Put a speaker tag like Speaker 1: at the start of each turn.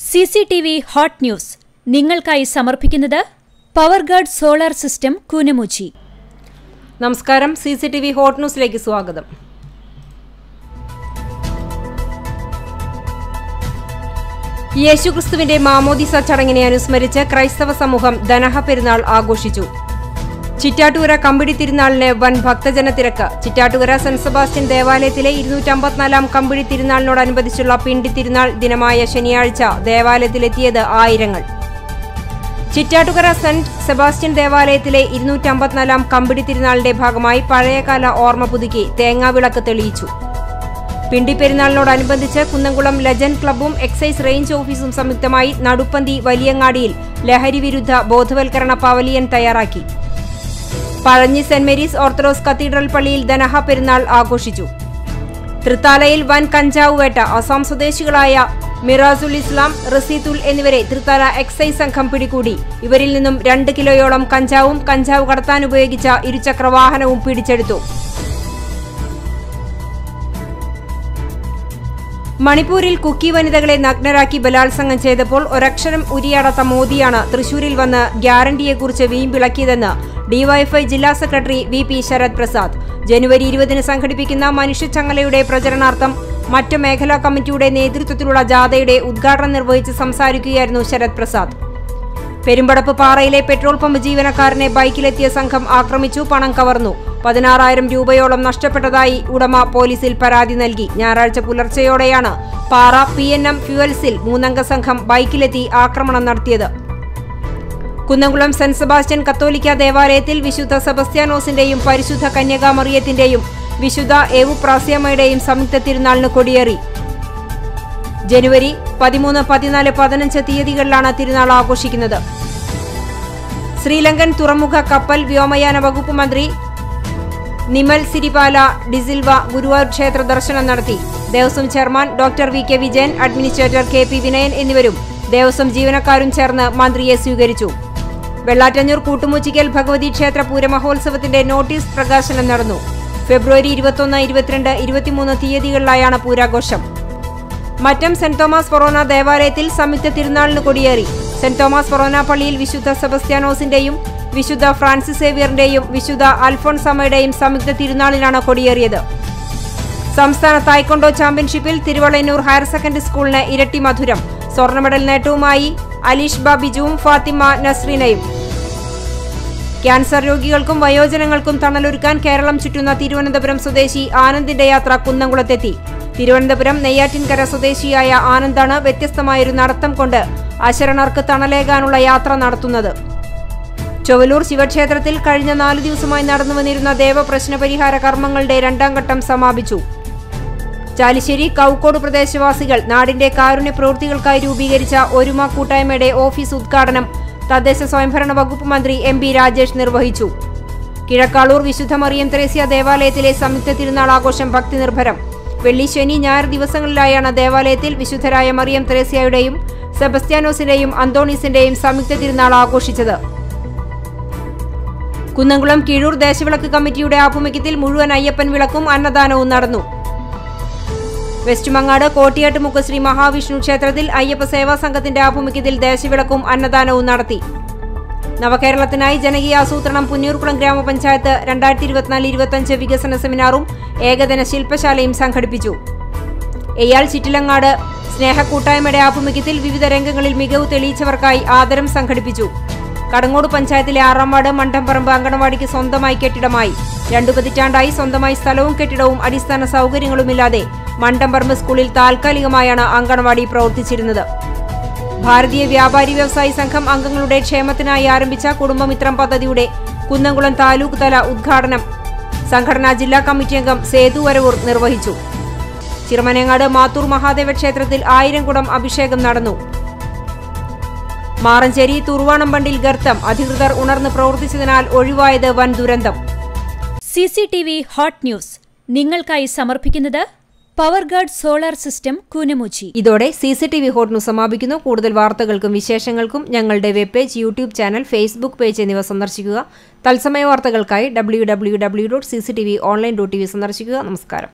Speaker 1: C C T V hot news നിങ്ങൾക്കായി സമർപ്പിക്കുന്നത് power guard solar system Koonamuchi
Speaker 2: നമസ്കാരം C C T V ഹോട്ട് ന്യൂസിലേക്ക് സ്വാഗതം യേശുക്രിസ്തുവിന്റെ മാമോദിസ ചടങ്ങിനെ അനുസ്മരിച്ച് ക്രൈസ്തവ സമൂഹം ദനഹ പെരുന്നാൾ ആഘോഷിച്ചു ചിറ്റാട്ടുകര കമ്പിടി തിരുനാളിന് വൻ ഭക്തജന തിരക്ക് ചിറ്റാട്ടുകര സെന്റ് സെബാസ്റ്റ്യൻ ദേവാലയത്തിലെ ഇരുന്നൂറ്റമ്പത്തിനാലാം കമ്പിടി തിരുനാളിനോടനുബന്ധിച്ചുള്ള പിണ്ടി തിരുനാൾ ദിനമായ ശനിയാഴ്ച ദേവാലയത്തിലെത്തിയത് ആയിരങ്ങൾ ചിറ്റാട്ടുകര സെന്റ് സെബാസ്റ്റ്യൻ ദേവാലയത്തിലെ ഇരുന്നൂറ്റമ്പത്തിനാലാം കമ്പിടി തിരുനാളിന്റെ ഭാഗമായി പഴയകാല ഓർമ്മ പുതുക്കി തേങ്ങാവിളക്ക് തെളിയിച്ചു പിണ്ടി പെരുന്നാളിനോടനുബന്ധിച്ച് കുന്നംകുളം ലജൻ ക്ലബ്ബും എക്സൈസ് റേഞ്ച് ഓഫീസും സംയുക്തമായി നടുപ്പന്തി വലിയങ്ങാടിയിൽ ലഹരി വിരുദ്ധ ബോധവൽക്കരണ പവലിയൻ തയ്യാറാക്കി Pazhanji saint Mary's orthodox cathedral പള്ളിയിൽ ദനഹ പെരുന്നാൾ ആഘോഷിച്ചു തൃത്താലയിൽ വൻ കഞ്ചാവ് വേട്ട അസം സ്വദേശികളായ മിറാസുൽ ഇസ്ലാം റസീത്തുൽ എന്നിവരെ തൃത്താല എക്സൈസ് സംഘം പിടികൂടി ഇവരിൽ നിന്നും രണ്ട് കിലോയോളം കഞ്ചാവും കഞ്ചാവ് കടത്താൻ ഉപയോഗിച്ച ഇരുചക്ര വാഹനവും പിടിച്ചെടുത്തു മണിപ്പൂരിൽ കുക്കി വനിതകളെ നഗ്നരാക്കി ബലാത്സംഗം ചെയ്തപ്പോൾ ഒരക്ഷരം ഉരിയാടാത്ത മോദിയാണ് തൃശൂരിൽ വന്ന് ഗ്യാരണ്ടിയെക്കുറിച്ച് വീമ്പിളക്കിയതെന്ന് ഡിവൈഎഫ്ഐ ജില്ലാ secretary V P Sarath Prasad ജനുവരി ഇരുപതിന് സംഘടിപ്പിക്കുന്ന മനുഷ്യച്ചങ്ങലയുടെ പ്രചരണാർത്ഥം മറ്റ് മേഖലാ കമ്മിറ്റിയുടെ നേതൃത്വത്തിലുള്ള ജാഥയുടെ ഉദ്ഘാടനം നിർവഹിച്ച് സംസാരിക്കുകയായിരുന്നു ശരത് പ്രസാദ് പെരുമ്പടപ്പ് പാറയിലെ പെട്രോൾ പമ്പ് ജീവനക്കാരനെ ബൈക്കിലെത്തിയ സംഘം ആക്രമിച്ചു പണം കവർന്നു പതിനാറായിരം രൂപയോളം നഷ്ടപ്പെട്ടതായി ഉടമ പോലീസിൽ പരാതി നൽകി ഞായറാഴ്ച പുലർച്ചെയോടെയാണ് പാറ പി എൻ എം ഫ്യുവൽസിൽ മൂന്നംഗ സംഘം ബൈക്കിലെത്തി ആക്രമണം നടത്തിയത് കുന്നംകുളം സെന്റ് സെബാസ്റ്റ്യൻ കത്തോലിക്ക ദേവാലയത്തിൽ വിശുദ്ധ സെബസ്ത്യാനോസിന്റെയും പരിശുദ്ധ കന്യകാമറിയത്തിന്റെയും വിശുദ്ധ ഏവു പ്രാസ്യമയുടെയും സംയുക്ത തിരുനാളിന് കൊടിയേറി ജനുവരി പതിമൂന്ന് പതിനാല് പതിനഞ്ച് തീയതികളിലാണ് തിരുനാൾ ആഘോഷിക്കുന്നത് ശ്രീലങ്കൻ തുറമുഖ കപ്പൽ വ്യോമയാന വകുപ്പ് മന്ത്രി നിമൽ സിരിപാല ഡിസിൽവ ഗുരുവായൂർ ക്ഷേത്ര ദർശനം നടത്തി Devaswom chairman doctor V K Vijayan administrator K P Vinayan എന്നിവരും ദേവസ്വം ജീവനക്കാരും ചേർന്ന് മന്ത്രിയെ സ്വീകരിച്ചു വെള്ളാറ്റഞ്ഞൂർ കൂട്ടുമുച്ചിക്കൽ ഭഗവതി ക്ഷേത്ര പൂരമഹോത്സവത്തിന്റെ നോട്ടീസ് പ്രകാശനം നടന്നു ഫെബ്രുവരി ഇരുപത്തൊന്ന് ഇരുപത്തിരണ്ട് ഇരുപത്തിമൂന്ന് തീയതികളിലായാണ് പൂരാഘോഷം മറ്റം സെന്റ് തോമസ് ഫൊറോന ദേവാലയത്തിൽ സംയുക്ത തിരുനാളിന് കൊടിയേറി സെന്റ് തോമസ് ഫൊറോന പള്ളിയിൽ വിശുദ്ധ സെബസ്ത്യാനോസിന്റെയും വിശുദ്ധ ഫ്രാൻസിസ് സേവിയറിന്റെയും വിശുദ്ധ അൽഫോൺസമ്മയുടെയും സംയുക്ത തിരുനാളിലാണ് കൊടിയേറിയത് സംസ്ഥാന തായ്ക്കൊണ്ടോ ചാമ്പ്യൻഷിപ്പിൽ തിരുവള്ളന്നൂർ ഹയർ സെക്കൻഡറി സ്കൂളിന് ഇരട്ടി മധുരം സ്വർണ്ണ മെഡൽ നേട്ടവുമായി അലീഷ് ബാബിജുവും ഫാത്തിമ നസ്രീനയും ക്യാൻസർ രോഗികൾക്കും വയോജനങ്ങൾക്കും തണലൊരുക്കാൻ കേരളം ചുറ്റുന്ന തിരുവനന്തപുരം സ്വദേശി ആനന്ദിന്റെ യാത്ര കുന്നംകുളത്തെത്തി തിരുവനന്തപുരം നെയ്യാറ്റിൻകര സ്വദേശിയായ ആനന്ദാണ് വ്യത്യസ്തമായൊരു നടത്തം കൊണ്ട് അശരണർക്ക് തണലേകാനുള്ള യാത്ര നടത്തുന്നത് ചൊവ്വലൂർ ശിവക്ഷേത്രത്തിൽ കഴിഞ്ഞ നാലു ദിവസമായി നടന്നു വന്നിരുന്ന ദേവപ്രശ്ന പരിഹാര കർമ്മങ്ങളുടെ രണ്ടാം ഘട്ടം സമാപിച്ചു ചാലിശ്ശേരി കൗക്കോട് പ്രദേശവാസികൾ നാടിന്റെ കാരുണ്യ പ്രവൃത്തികൾക്കായി രൂപീകരിച്ച ഒരുമ കൂട്ടായ്മയുടെ ഓഫീസ് ഉദ്ഘാടനം തദ്ദേശ സ്വയംഭരണ വകുപ്പ് മന്ത്രി എം പി രാജേഷ് നിർവഹിച്ചു കിഴക്കാളൂർ വിശുദ്ധ മറിയം ത്രേസ്യ ദേവാലയത്തിലെ സംയുക്ത തിരുനാൾ ആഘോഷം ഭക്തി നിർഭരം വെള്ളി ശനി ഞായർ ദിവസങ്ങളിലായാണ് ദേവാലയത്തിൽ വിശുദ്ധരായ മറിയം ത്രേസ്യയുടെയും സെബസ്ത്യാനോസിന്റെയും അന്തോണീസിന്റെയും സംയുക്ത തിരുനാൾ ആഘോഷിച്ചത് കുന്നംകുളം കീഴൂർ ദേശവിളക്ക് കമ്മിറ്റിയുടെ ആഭിമുഖ്യത്തിൽ മുഴുവൻ അയ്യപ്പൻ വിളക്കും അന്നദാനവും നടന്നു വെസ്റ്റ് മങ്ങാട് കോട്ടിയാട്ടുമുക്ക് ശ്രീ മഹാവിഷ്ണു ക്ഷേത്രത്തിൽ അയ്യപ്പ സേവാ സംഘത്തിന്റെ ആഭിമുഖ്യത്തിൽ ദേശവിളക്കും അന്നദാനവും നടത്തി നവകേരളത്തിനായി ജനകീയ ആസൂത്രണം പുന്നൂർകുളം ഗ്രാമപഞ്ചായത്ത് രണ്ടായിരത്തി ഇരുപത്തിനാല് ഇരുപത്തിയഞ്ച് വികസന സെമിനാറും ഏകദിന ശില്പശാലയും സംഘടിപ്പിച്ചു എയാൾ ചിറ്റിലങ്ങാട് സ്നേഹക്കൂട്ടായ്മയുടെ ആഭിമുഖ്യത്തിൽ വിവിധ രംഗങ്ങളിൽ മികവ് തെളിയിച്ചവർക്കായി ആദരം സംഘടിപ്പിച്ചു കടങ്ങോട് പഞ്ചായത്തിലെ ആറാം വാർഡ് മണ്ടംപറമ്പ് അങ്കണവാടിക്ക് സ്വന്തമായി കെട്ടിടമായി രണ്ടു പതിറ്റാണ്ടായി സ്വന്തമായി സ്ഥലവും കെട്ടിടവും അടിസ്ഥാന സൗകര്യങ്ങളുമില്ലാതെ മണ്ടംപറമ്പ് സ്കൂളിൽ താൽക്കാലികമായാണ് അങ്കണവാടി പ്രവർത്തിച്ചിരുന്നത് ഭാരതീയ വ്യാപാരി വ്യവസായി സംഘം അംഗങ്ങളുടെ ക്ഷേമത്തിനായി ആരംഭിച്ച കുടുംബമിത്രം പദ്ധതിയുടെ കുന്നംകുളം താലൂക്ക് തല ഉദ്ഘാടനം സംഘടനാ ജില്ലാ കമ്മിറ്റി അംഗം സേതു വരവൂർ നിർവഹിച്ചു ചിറമനങ്ങാട് മാത്തൂർ മഹാദേവ ക്ഷേത്രത്തിൽ ആയിരം കുടം അഭിഷേകം നടന്നു മാറഞ്ചേരി തുറുവാണമ്പണ്ടിൽ ഗർത്തം അധികൃതർ ഉണർന്ന് പ്രവർത്തിച്ചതിനാൽ ഒഴിവായത് വൻ ദുരന്തം
Speaker 1: C C T V hot news നിങ്ങൾക്കായി സമർപ്പിക്കുന്നത് power guard solar system Koonamuchi
Speaker 2: ഇതോടെ C C T V hot news സമാപിക്കുന്നു കൂടുതൽ വാർത്തകൾക്കും വിശേഷങ്ങൾക്കും ഞങ്ങളുടെ web page YouTube channel Facebook page എന്നിവ സന്ദർശിക്കുക തത്സമയ വാർത്തകൾക്കായി W W W dot C C T V online dot T V സന്ദർശിക്കുക നമസ്കാരം